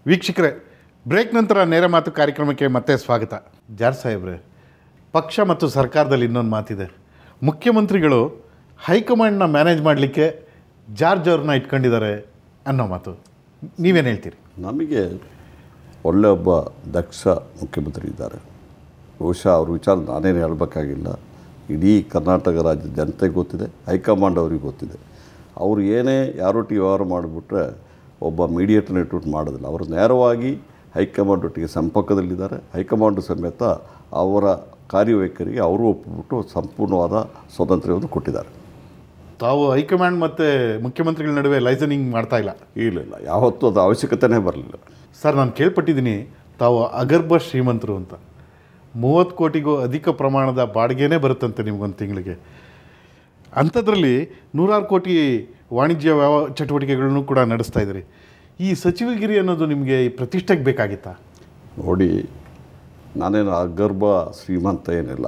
ವೀಕ್ಷಕರೇ ಬ್ರೇಕ್ ನಂತರ ನೇರ ಮಾತು ಕಾರ್ಯಕ್ರಮಕ್ಕೆ ಮತ್ತೆ ಸ್ವಾಗತ ಜಾರ್ ಸಾಹೇಬ್ರೆ ಪಕ್ಷ ಮತ್ತು ಸರ್ಕಾರದಲ್ಲಿ ಇನ್ನೊಂದು ಮಾತಿದೆ ಮುಖ್ಯಮಂತ್ರಿಗಳು ಹೈಕಮಾಂಡ್ನ ಮ್ಯಾನೇಜ್ ಮಾಡಲಿಕ್ಕೆ ಜಾರ್ಜ್ ಅವ್ರನ್ನ ಇಟ್ಕೊಂಡಿದ್ದಾರೆ ಅನ್ನೋ ಮಾತು ನೀವೇನು ಹೇಳ್ತೀರಿ ನಮಗೆ ಒಳ್ಳೆ ಒಬ್ಬ ದಕ್ಷ ಮುಖ್ಯಮಂತ್ರಿ ಇದ್ದಾರೆ ಬಹುಶಃ ಅವ್ರ ವಿಚಾರ ನಾನೇನು ಹೇಳಬೇಕಾಗಿಲ್ಲ ಇಡೀ ಕರ್ನಾಟಕ ರಾಜ್ಯದ ಜನತೆಗೆ ಗೊತ್ತಿದೆ ಹೈಕಮಾಂಡ್ ಅವ್ರಿಗೆ ಗೊತ್ತಿದೆ ಅವರು ಏನೇ ಯಾರೊಟ್ಟಿಗೆ ವ್ಯವಹಾರ ಮಾಡಿಬಿಟ್ರೆ ಒಬ್ಬ ಮೀಡಿಯೇಟರ್ನ ಇಟ್ಬಿಟ್ಟು ಮಾಡೋದಿಲ್ಲ ಅವರು ನೇರವಾಗಿ ಹೈಕಮಾಂಡ್ ಒಟ್ಟಿಗೆ ಸಂಪರ್ಕದಲ್ಲಿದ್ದಾರೆ ಹೈಕಮಾಂಡ್ ಸಮೇತ ಅವರ ಕಾರ್ಯವೈಖರಿಗೆ ಅವರು ಒಪ್ಪಿಬಿಟ್ಟು ಸಂಪೂರ್ಣವಾದ ಸ್ವಾತಂತ್ರ್ಯವನ್ನು ಕೊಟ್ಟಿದ್ದಾರೆ ತಾವು ಹೈಕಮಾಂಡ್ ಮತ್ತು ಮುಖ್ಯಮಂತ್ರಿಗಳ ನಡುವೆ ಲೈಸನಿಂಗ್ ಮಾಡ್ತಾ ಇಲ್ಲ ಇಲ್ಲ ಇಲ್ಲ ಯಾವತ್ತೂ ಅದು ಅವಶ್ಯಕತೆನೇ ಬರಲಿಲ್ಲ ಸರ್ ನಾನು ಕೇಳ್ಪಟ್ಟಿದ್ದೀನಿ ತಾವು ಅಗರ್ಭ ಶ್ರೀಮಂತರು ಅಂತ ಮೂವತ್ತು ಕೋಟಿಗೂ ಅಧಿಕ ಪ್ರಮಾಣದ ಬಾಡಿಗೆನೇ ಬರುತ್ತಂತೆ ನಿಮ್ಗೊಂದು ತಿಂಗಳಿಗೆ ಅಂಥದ್ರಲ್ಲಿ ನೂರಾರು ಕೋಟಿ ವಾಣಿಜ್ಯ ವ್ಯವ ಚಟುವಟಿಕೆಗಳನ್ನು ಕೂಡ ನಡೆಸ್ತಾ ಇದ್ದೀರಿ ಈ ಸಚಿವಗಿರಿ ಅನ್ನೋದು ನಿಮಗೆ ಈ ಪ್ರತಿಷ್ಠೆಗೆ ಬೇಕಾಗಿತ್ತಾ ನೋಡಿ ನಾನೇನು ಅಗರ್ಭ ಶ್ರೀಮಂತ ಏನಿಲ್ಲ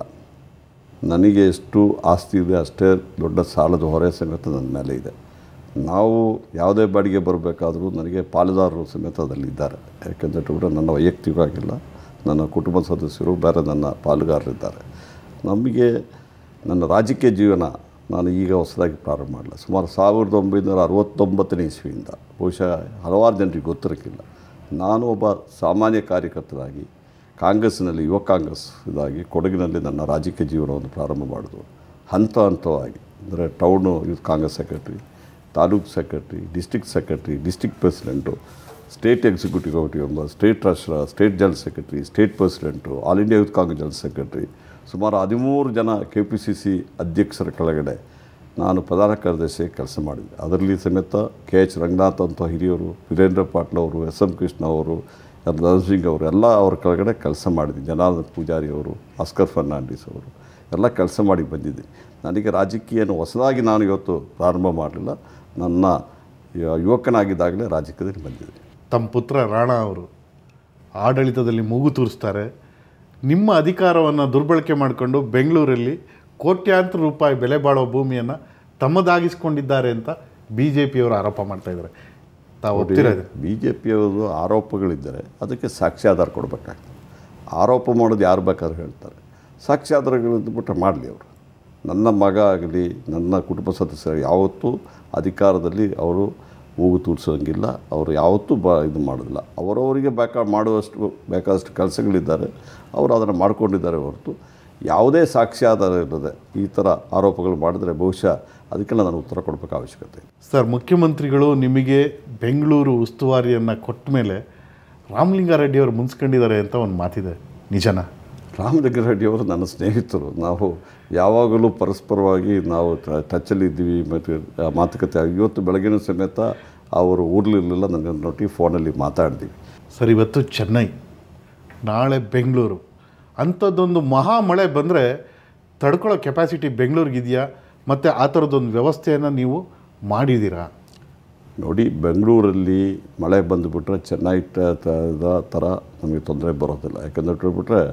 ನನಗೆ ಎಷ್ಟು ಆಸ್ತಿ ಇದೆ ಅಷ್ಟೇ ದೊಡ್ಡ ಸಾಲದ ಹೊರೆ ಸಮೇತ ನನ್ನ ಮೇಲೆ ಇದೆ ನಾವು ಯಾವುದೇ ಬಾಡಿಗೆ ಬರಬೇಕಾದ್ರೂ ನನಗೆ ಪಾಲುದಾರರು ಸಮೇತ ಅದರಲ್ಲಿದ್ದಾರೆ ಯಾಕೆಂದರೆ ಕೂಡ ನನ್ನ ವೈಯಕ್ತಿಕವಾಗಿಲ್ಲ ನನ್ನ ಕುಟುಂಬ ಸದಸ್ಯರು ಬೇರೆ ನನ್ನ ಪಾಲುಗಾರರಿದ್ದಾರೆ ನಮಗೆ ನನ್ನ ರಾಜಕೀಯ ಜೀವನ ನಾನು ಈಗ ಹೊಸದಾಗಿ ಪ್ರಾರಂಭ ಮಾಡಲ್ಲ ಸುಮಾರು ಸಾವಿರದ ಒಂಬೈನೂರ ಅರವತ್ತೊಂಬತ್ತನೇ ಇಸ್ವಿಯಿಂದ ಬಹುಶಃ ಹಲವಾರು ಜನರಿಗೆ ಗೊತ್ತಿರಕ್ಕಿಲ್ಲ ನಾನು ಒಬ್ಬ ಸಾಮಾನ್ಯ ಕಾರ್ಯಕರ್ತರಾಗಿ ಕಾಂಗ್ರೆಸ್ಸಿನಲ್ಲಿ ಯುವ ಕಾಂಗ್ರೆಸ್ ಇದಾಗಿ ಕೊಡಗಿನಲ್ಲಿ ನನ್ನ ರಾಜಕೀಯ ಜೀವನವನ್ನು ಪ್ರಾರಂಭ ಮಾಡಿದ್ರು ಹಂತ ಹಂತವಾಗಿ ಅಂದರೆ town youth Congress secretary taluk secretary district secretary district president state executive committee member state treasurer state general secretary state president all India youth Congress general secretary ಸುಮಾರು ಹದಿಮೂರು ಜನ ಕೆ ಪಿ ಸಿ ಸಿ ಅಧ್ಯಕ್ಷರ ಕೆಳಗಡೆ ನಾನು ಪ್ರಧಾನ ಕಾರ್ಯದರ್ಶಿ ಕೆಲಸ ಮಾಡಿದ್ದೆ ಅದರಲ್ಲಿ ಸಮೇತ ಕೆ ಎಚ್ ರಂಗನಾಥ್ ಅಂತ ಹಿರಿಯರು ವೀರೇಂದ್ರ ಪಾಟೀಲ್ ಅವರು ಎಸ್ ಎಂ ಕೃಷ್ಣ ಅವರು ಧನ್ ಸಿಂಗ್ ಅವರು ಎಲ್ಲ ಅವ್ರ ಕೆಳಗಡೆ ಕೆಲಸ ಮಾಡಿದ್ದೀನಿ ಜನಾರ್ದನ್ ಪೂಜಾರಿ ಅವರು ಆಸ್ಕರ್ ಫರ್ನಾಂಡಿಸ್ ಅವರು ಎಲ್ಲ ಕೆಲಸ ಮಾಡಿ ಬಂದಿದ್ದೀನಿ ನನಗೆ ರಾಜಕೀಯನ ಹೊಸದಾಗಿ ನಾನು ಇವತ್ತು ಪ್ರಾರಂಭ ಮಾಡಲಿಲ್ಲ ನನ್ನ ಯ- ಯುವಕನಾಗಿದ್ದಾಗಲೇ ರಾಜಕೀಯದಲ್ಲಿ ಬಂದಿದ್ದೀನಿ ತಮ್ಮ ಪುತ್ರ ರಾಣಾ ಅವರು ಆಡಳಿತದಲ್ಲಿ ಮೂಗು ತೂರಿಸ್ತಾರೆ ನಿಮ್ಮ ಅಧಿಕಾರವನ್ನು ದುರ್ಬಳಕೆ ಮಾಡಿಕೊಂಡು ಬೆಂಗಳೂರಲ್ಲಿ ಕೋಟ್ಯಾಂತರ ರೂಪಾಯಿ ಬೆಲೆ ಬಾಳೋ ಭೂಮಿಯನ್ನು ತಮ್ಮದಾಗಿಸ್ಕೊಂಡಿದ್ದಾರೆ ಅಂತ ಬಿ ಜೆ ಪಿಯವರು ಆರೋಪ ಮಾಡ್ತಾ ಇದ್ದಾರೆ ತಾವು ಒಪ್ತಿರೋದು ಬಿ ಜೆ ಪಿಯವರು ಆರೋಪಗಳಿದ್ದರೆ ಅದಕ್ಕೆ ಸಾಕ್ಷ್ಯಾಧಾರ ಕೊಡಬೇಕಾಗ್ತದೆ ಆರೋಪ ಮಾಡೋದು ಯಾರು ಬೇಕಾದ್ರೂ ಹೇಳ್ತಾರೆ ಸಾಕ್ಷ್ಯಾಧಾರಗಳಿದ್ಬಿಟ್ಟು ಮಾಡಲಿ ಅವರು ನನ್ನ ಮಗ ಆಗಲಿ ನನ್ನ ಕುಟುಂಬ ಸದಸ್ಯರು ಯಾವತ್ತೂ ಅಧಿಕಾರದಲ್ಲಿ ಅವರು ಮೂಗು ತೂರಿಸೋಂಗಿಲ್ಲ ಅವರು ಯಾವತ್ತೂ ಬ ಇದು ಮಾಡೋದಿಲ್ಲ ಅವರವರಿಗೆ ಬೇಕಾ ಮಾಡುವಷ್ಟು ಬೇಕಾದಷ್ಟು ಕೆಲಸಗಳಿದ್ದಾರೆ ಅವರು ಅದನ್ನು ಮಾಡ್ಕೊಂಡಿದ್ದಾರೆ ಹೊರತು ಯಾವುದೇ ಸಾಕ್ಷ್ಯಾಧಾರ ಇಲ್ಲದೆ ಈ ಥರ ಆರೋಪಗಳು ಮಾಡಿದ್ರೆ ಬಹುಶಃ ಅದಕ್ಕೆಲ್ಲ ನಾನು ಉತ್ತರ ಕೊಡಬೇಕು ಅವಶ್ಯಕತೆ ಇದೆ. ಸರ್ ಮುಖ್ಯಮಂತ್ರಿಗಳು ನಿಮಗೆ ಬೆಂಗಳೂರು ಉಸ್ತುವಾರಿಯನ್ನು ಕೊಟ್ಟ ಮೇಲೆ ರಾಮಲಿಂಗಾರೆಡ್ಡಿ ಅವರು ಮುನ್ಸ್ಕೊಂಡಿದ್ದಾರೆ ಅಂತ ಒಂದು ಮಾತಿದೆ ನಿಜನಾ ರಾಮಲಿಂಗ ರೆಡ್ಡಿಯವರು ನನ್ನ ಸ್ನೇಹಿತರು ನಾವು ಯಾವಾಗಲೂ ಪರಸ್ಪರವಾಗಿ ನಾವು ಟ- ಟಚ್ಚಲ್ಲಿದ್ದೀವಿ ಮತ್ತು ಆ ಮಾತುಕತೆ ಆಗಿ- ಇವತ್ತು ಬೆಳಗಿನ ಸಮೇತ ಅವರು ಊರ್ಲಿರಲಿಲ್ಲ ನನ್ನ ನೊಟ್ಟಿಗೆ ಫೋನಲ್ಲಿ ಮಾತಾಡ್ತೀವಿ ಸರ್ ಇವತ್ತು ಚೆನ್ನೈ ನಾಳೆ ಬೆಂಗಳೂರು ಅಂಥದ್ದೊಂದು ಮಹಾ ಮಳೆ ಬಂದರೆ ತಡ್ಕೊಳ್ಳೋ ಕೆಪಾಸಿಟಿ ಬೆಂಗಳೂರಿಗಿದೆಯಾ ಮತ್ತು ಆ ಥರದ್ದೊಂದು ವ್ಯವಸ್ಥೆಯನ್ನು ನೀವು ಮಾಡಿದ್ದೀರಾ ನೋಡಿ ಬೆಂಗಳೂರಲ್ಲಿ ಮಳೆ ಬಂದುಬಿಟ್ರೆ ಚೆನ್ನೈ ಟ- ತ- ಇದ ಥರ ನಮಗೆ ತೊಂದರೆ ಬರೋದಿಲ್ಲ ಯಾಕಂದ್ರೆ ಇಟ್ಬಿಟ್ರೆ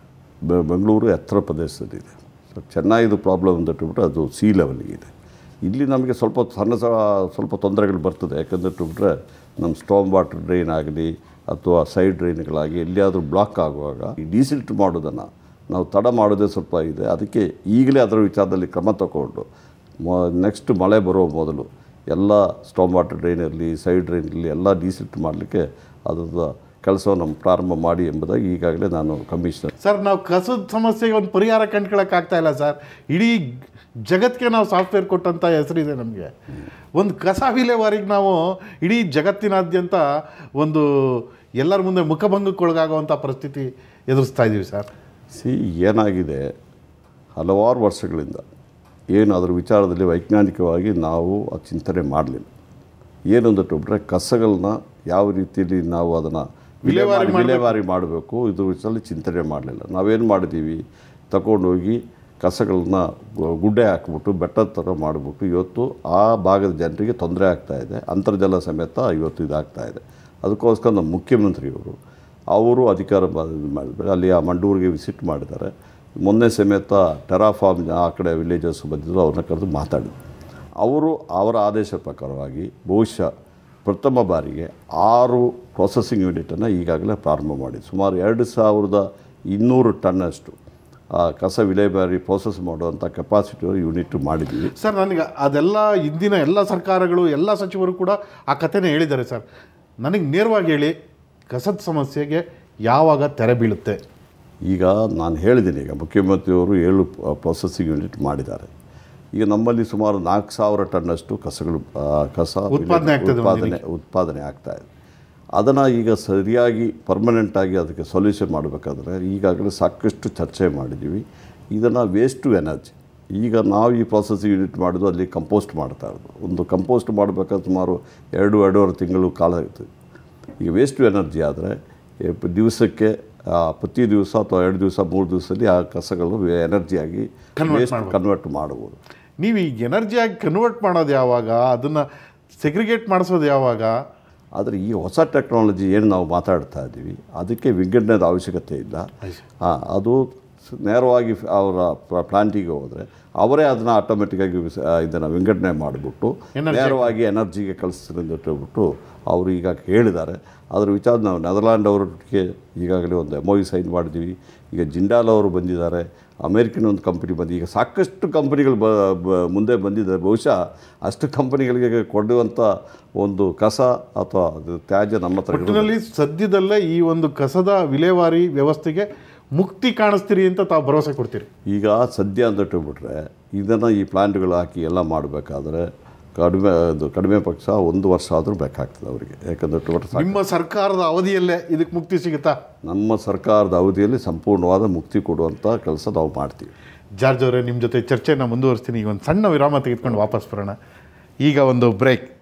ಬೆ- ಬೆಂಗಳೂರು ಎತ್ತರ ಪ್ರದೇಶದಲ್ಲಿದೆ ಸೊ ಚೆನ್ನೈದು ಪ್ರಾಬ್ಲಮ್ ಅಂತ ಇಟ್ಬಿಟ್ರೆ ಅದು ಸಿ ಲೆವೆಲ್ಗಿದೆ ಇಲ್ಲಿ ನಮಗೆ ಸ್ವಲ್ಪ ಸಣ್ಣ ಸ ಸ್ವಲ್ಪ ತೊಂದರೆಗಳು ಬರ್ತದೆ ಯಾಕಂದ್ರೆ ಇಟ್ಬಿಟ್ರೆ ನಮ್ಮ ಸ್ಟಾಮ್ ವಾಟರ್ ಡ್ರೈನ್ ಆಗಲಿ ಅಥವಾ ಸೈಡ್ ಡ್ರೈನ್ಗಳಾಗಿ ಎಲ್ಲಿಯಾದರೂ ಬ್ಲಾಕ್ ಆಗುವಾಗ ಈ ಡೀಸಿಲ್ಟ್ ಮಾಡೋದನ್ನು ನಾವು ತಡ ಮಾಡೋದೇ ಸ್ವಲ್ಪ ಇದೆ ಅದಕ್ಕೆ ಈಗಲೇ ಅದರ ವಿಚಾರದಲ್ಲಿ ಕ್ರಮ ತಗೊಂಡು ನೆಕ್ಸ್ಟ್ ಮಳೆ ಬರೋ ಮೊದಲು ಎಲ್ಲ ಸ್ಟಾಮ್ ವಾಟರ್ ಡ್ರೈನ್ ಇರಲಿ ಸೈಡ್ ಡ್ರೈನ್ ಇರಲಿ ಎಲ್ಲ ಡೀಸಿಲ್ಟ್ ಮಾಡಲಿಕ್ಕೆ ಅದರ ಕೆಲಸವನ್ನು ಪ್ರಾರಂಭ ಮಾಡಿ ಎಂಬುದಾಗಿ ಈಗಾಗಲೇ ನಾನು ಕಮಿಷನರ್ ಸರ್ ನಾವು ಕಸದ ಸಮಸ್ಯೆಗೆ ಒಂದು ಪರಿಹಾರ ಕಂಡ್ಕೊಳಕ್ಕಾಗ್ತಾ ಇಲ್ಲ ಸರ್ ಇಡೀ ಜಗತ್ತಿಗೆ ನಾವು ಸಾಫ್ಟ್ವೇರ್ ಕೊಟ್ಟಂಥ ಹೆಸರಿದೆ ನಮಗೆ ಒಂದು ಕಸ ವಿಲೇವಾರಿಗೆ ನಾವು ಇಡೀ ಜಗತ್ತಿನಾದ್ಯಂತ ಒಂದು ಎಲ್ಲರ ಮುಂದೆ ಮುಖಭಂಗಕ್ಕೊಳಗಾಗುವಂಥ ಪರಿಸ್ಥಿತಿ ಎದುರಿಸ್ತಾ ಇದ್ದೀವಿ ಸರ್ ಸಿ ಏನಾಗಿದೆ ಹಲವಾರು ವರ್ಷಗಳಿಂದ ಏನು ಅದರ ವಿಚಾರದಲ್ಲಿ ವೈಜ್ಞಾನಿಕವಾಗಿ ನಾವು ಆ ಚಿಂತನೆ ಮಾಡಲಿಲ್ಲ ಏನು ಅಂದ್ಬಿಟ್ರೆ ಕಸಗಳನ್ನ ಯಾವ ರೀತಿಯಲ್ಲಿ ನಾವು ಅದನ್ನು ವಿಲೇವಾರಿ ವಿಲೇವಾರಿ ವಿಲೇವಾರಿ ಮಾಡಬೇಕು ಇದ್ರ ವಿಷಯದಲ್ಲಿ ಚಿಂತನೆ ಮಾಡಲಿಲ್ಲ ನಾವೇನು ಮಾಡಿದ್ದೀವಿ ತಗೊಂಡೋಗಿ ಕಸಗಳನ್ನ ಗು- ಗುಡ್ಡೆ ಹಾಕ್ಬಿಟ್ಟು ಬೆಟ್ಟದ ಥರ ಮಾಡಿಬಿಟ್ಟು ಇವತ್ತು ಆ ಭಾಗದ ಜನರಿಗೆ ತೊಂದರೆ ಆಗ್ತಾ ಇದೆ ಅಂತರ್ಜಲ ಸಮೇತ ಇವತ್ತು ಇದಾಗ್ತಾ ಇದೆ ಅದಕ್ಕೋಸ್ಕರ ನಮ್ಮ ಮುಖ್ಯಮಂತ್ರಿಯವರು ಅವರು ಅಧಿಕಾರ ಮಾಡಿದ್ದಾರೆ ಅಲ್ಲಿ ಆ ಮಂಡೂರಿಗೆ ವಿಸಿಟ್ ಮಾಡಿದ್ದಾರೆ ಮೊನ್ನೆ ಸಮೇತ ಟೆರಾಫಾರ್ಮ್ ಆ ಕಡೆ ವಿಲೇಜಸ್ ಬಂದಿದ್ದರು ಅವ್ರನ್ನ ಕರೆದು ಮಾತಾಡಿದ್ರು ಅವರು ಅವರ ಆದೇಶ ಪ್ರಕಾರವಾಗಿ ಬಹುಶಃ ಪ್ರಥಮ ಬಾರಿಗೆ ಆರು ಪ್ರೊಸೆಸಿಂಗ್ ಯೂನಿಟನ್ನು ಈಗಾಗಲೇ ಪ್ರಾರಂಭ ಮಾಡಿ ಸುಮಾರು ಎರಡು ಸಾವಿರದ ಇನ್ನೂರು ಟನ್ನಷ್ಟು ಆ ಕಸ ವಿಲೇವಾರಿ ಪ್ರೋಸೆಸ್ ಮಾಡುವಂಥ ಕೆಪಾಸಿಟಿ ಯೂನಿಟ್ ಮಾಡಿದ್ದೀವಿ ಸರ್ ನನಗೆ ಅದೆಲ್ಲ ಇಂದಿನ ಎಲ್ಲ ಸರ್ಕಾರಗಳು ಎಲ್ಲ ಸಚಿವರು ಕೂಡ ಆ ಕಥೆನೇ ಹೇಳಿದ್ದಾರೆ ಸರ್ ನನಗೆ ನೇರವಾಗಿ ಹೇಳಿ ಕಸದ ಸಮಸ್ಯೆಗೆ ಯಾವಾಗ ತೆರೆ ಬೀಳುತ್ತೆ ಈಗ ನಾನು ಹೇಳಿದ್ದೀನಿ ಈಗ ಮುಖ್ಯಮಂತ್ರಿಯವರು ಏಳು ಪ್ರೊಸೆಸಿಂಗ್ ಯೂನಿಟ್ ಮಾಡಿದ್ದಾರೆ ಈಗ ನಮ್ಮಲ್ಲಿ ಸುಮಾರು ನಾಲ್ಕು ಸಾವಿರ ಟನ್ನಷ್ಟು ಕಸಗಳು ಆ, ಕಸ ಉತ್ಪಾದನೆ ಆಗ್ತದೆ ಉತ್ಪಾದನೆ ಉತ್ಪಾದನೆ ಆಗ್ತಾ ಇದೆ ಅದನ್ನು ಈಗ ಸರಿಯಾಗಿ ಪರ್ಮನೆಂಟಾಗಿ ಅದಕ್ಕೆ ಸೊಲ್ಯೂಷನ್ ಮಾಡಬೇಕಾದ್ರೆ ಈಗಾಗಲೇ ಸಾಕಷ್ಟು ಚರ್ಚೆ ಮಾಡಿದ್ದೀವಿ ಇದನ್ನು ವೇಸ್ಟ್ ಟು ಎನರ್ಜಿ ಈಗ ನಾವು ಈ ಪ್ರೊಸೆಸಿಂಗ್ ಯೂನಿಟ್ ಮಾಡೋದು ಅಲ್ಲಿ ಕಂಪೋಸ್ಟ್ ಮಾಡ್ತಾ ಇರೋದು ಒಂದು ಕಂಪೋಸ್ಟ್ ಮಾಡಬೇಕಾದ್ರೆ ಸುಮಾರು ಎರಡು ಎರಡೂವರೆ ತಿಂಗಳು ಕಾಲ ಇರ್ತದೆ ಈಗ ವೇಸ್ಟ್ ಟು ಎನರ್ಜಿ ಆದರೆ ದಿವಸಕ್ಕೆ ಆ, ಪ್ರತಿ ದಿವಸ ಅಥವಾ ಎರಡು ದಿವಸ ಮೂರು ದಿವಸದಲ್ಲಿ ಆ ಕಸಗಳು ಎನರ್ಜಿಯಾಗಿ Convert ವೇಸ್ಟ್ ಮಾಡ್ಬೋದು. ಕನ್ವರ್ಟ್ ಮಾಡ್ಬೋದು ನೀವು ಈ ಎನರ್ಜಿಯಾಗಿ ಕನ್ವರ್ಟ್ ಮಾಡೋದು ಯಾವಾಗ ಅದನ್ನು ಸೆಗ್ರಿಗೇಟ್ ಮಾಡಿಸೋದು ಯಾವಾಗ ಆದರೆ ಈ ಹೊಸ ಟೆಕ್ನಾಲಜಿ ಏನು ನಾವು ಮಾತಾಡ್ತಾ ಇದ್ದೀವಿ ಅದಕ್ಕೆ ವಿಂಗಡಣೆದ ಅವಶ್ಯಕತೆ ಇಲ್ಲ ಹಾಂ ಅದು ಸ್- ನೇರವಾಗಿ ಫ್- ಅವರ ಪ್ಲಾಂಟಿಗೆ ಹೋದರೆ ಅವರೇ ಅದನ್ನು ಆಟೋಮೆಟಿಕ್ಕಾಗಿ ಇದನ್ನು ವಿಂಗಡಣೆ ಮಾಡಿಬಿಟ್ಟು Energy. ನೇರವಾಗಿ ಎನರ್ಜಿಗೆ ಕಳಿಸ್ತಾರೆ ಅಂತ ಹೇಳ್ಬಿಟ್ಟು ಅವರು ಈಗ ಹೇಳಿದ್ದಾರೆ ಅದರ ವಿಚಾರ ನಾವು ನೆದರ್ಲ್ಯಾಂಡ್ ಅವರಿಗೆ ಈಗಾಗಲೇ ಒಂದು ಎಮ್ ಸೈನ್ ಮಾಡಿದ್ದೀವಿ ಈಗ ಜಿಂಡಾಲ್ ಅವರು ಬಂದಿದ್ದಾರೆ ಅಮೇರಿಕನ್ ಒಂದು ಕಂಪನಿ ಬಂದು ಈಗ ಸಾಕಷ್ಟು ಕಂಪನಿಗಳು ಬ ಬ- ಮುಂದೆ ಬಂದಿದೆ ಬಹುಶಃ ಅಷ್ಟು ಕಂಪನಿಗಳಿಗೆ ಕೊಡುವಂಥ ಒಂದು ಕಸ ಅಥವಾ ಅದು ತ್ಯಾಜ್ಯ ನಮ್ಮ ಹತ್ರ ಇರೋದು. ಒಟ್ಟಿನಲ್ಲಿ ಸದ್ಯದಲ್ಲೇ ಈ ಒಂದು ಕಸದ ವಿಲೇವಾರಿ ವ್ಯವಸ್ಥೆಗೆ ಮುಕ್ತಿ ಕಾಣಿಸ್ತೀರಿ ಅಂತ ತಾವು ಭರವಸೆ ಕೊಡ್ತೀರಿ ಈಗ ಸದ್ಯ ಅಂತ ಇಟ್ಬಿಟ್ರೆ ಇದನ್ನು ಈ ಪ್ಲಾಂಟ್ಗಳು ಹಾಕಿ ಎಲ್ಲ ಮಾಡಬೇಕಾದ್ರೆ ಕಡಿಮೆ ಅದು ಕಡಿಮೆ ಪಕ್ಷ ಒಂದು ವರ್ಷ ಆದರೂ ಬೇಕಾಗ್ತದೆ ಅವರಿಗೆ ಯಾಕಂದರೆ ಇಟ್ಬಿಟ್ರೆ ಸಾಕು ನಿಮ್ಮ ಸರ್ಕಾರದ ಅವಧಿಯಲ್ಲೇ ಇದಕ್ಕೆ ಮುಕ್ತಿ ಸಿಗುತ್ತಾ ನಮ್ಮ ಸರ್ಕಾರದ ಅವಧಿಯಲ್ಲಿ ಸಂಪೂರ್ಣವಾದ ಮುಕ್ತಿ ಕೊಡುವಂಥ ಕೆಲಸ ನಾವು ಮಾಡ್ತೀವಿ ಜಾರ್ಜ್ ಅವರೇ ನಿಮ್ಮ ಜೊತೆ ಚರ್ಚೆನ ಮುಂದುವರಿಸ್ತೀನಿ ಈಗ ಒಂದು ಸಣ್ಣ ವಿರಾಮ ತೆಗೆದುಕೊಂಡು ವಾಪಸ್ ಬರೋಣ ಈಗ ಒಂದು ಬ್ರೇಕ್